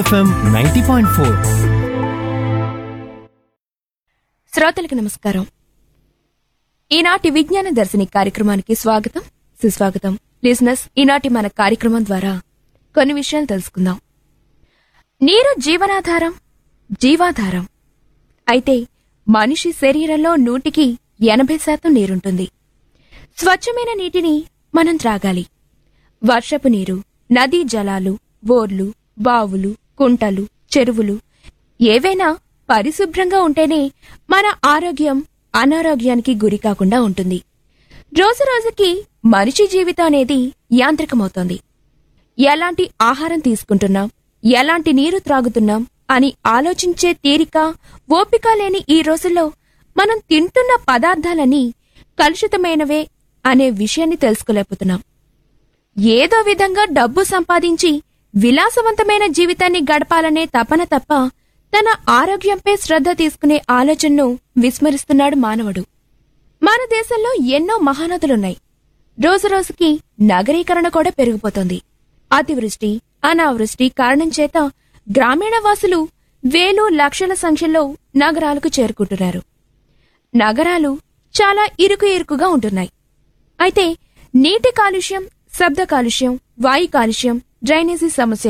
FM ninety point four శ్రోతలకు నమస్కారం ఈనాటి విజ్ఞాన దర్శిని కార్యక్రమానికి స్వాగతం సుస్వాగతం లిజినెస్ ఈనాటి మన కార్యక్రమం ద్వారా కొన్ని విషయాలు తెలుసుకుందాం నీరు జీవనాధారం జీవాధారం అయితే మనిషి శరీరంలో నూటికి ఎనభై శాతం నీరుంటుంది స్వచ్ఛమైన నీటిని మనం త్రాగాలి వర్షపు నీరు నదీ జలాలు బోర్లు బావులు కుంటలు చెరువులు ఏవైనా పరిశుభ్రంగా ఉంటేనే మన ఆరోగ్యం అనారోగ్యానికి గురి కాకుండా ఉంటుంది రోజు రోజుకి మనిషి జీవితం అనేది యాంత్రికమవుతోంది ఎలాంటి ఆహారం తీసుకుంటున్నాం ఎలాంటి నీరు త్రాగుతున్నాం అని ఆలోచించే తీరిక ఓపిక లేని ఈ రోజుల్లో మనం తింటున్న పదార్థాలన్నీ కలుషితమైనవే అనే విషయాన్ని తెలుసుకోలేకపోతున్నాం ఏదో విధంగా డబ్బు సంపాదించి విలాసవంతమైన జీవితాన్ని గడపాలనే తపన తప్ప తన ఆరోగ్యంపై శ్రద్ధ తీసుకునే ఆలోచనను విస్మరిస్తున్నాడు మానవుడు మన దేశంలో ఎన్నో మహానదులున్నాయి రోజురోజుకి నగరీకరణ కూడా పెరిగిపోతోంది అతివృష్టి అనావృష్టి కారణం చేత గ్రామీణ వాసులు వేలు లక్షల సంఖ్యలో నగరాలకు చేరుకుంటున్నారు నగరాలు చాలా ఇరుకు ఇరుకుగా ఉంటున్నాయి అయితే నీటి కాలుష్యం శబ్ద కాలుష్యం వాయు కాలుష్యం డ్రైనేజీ సమస్య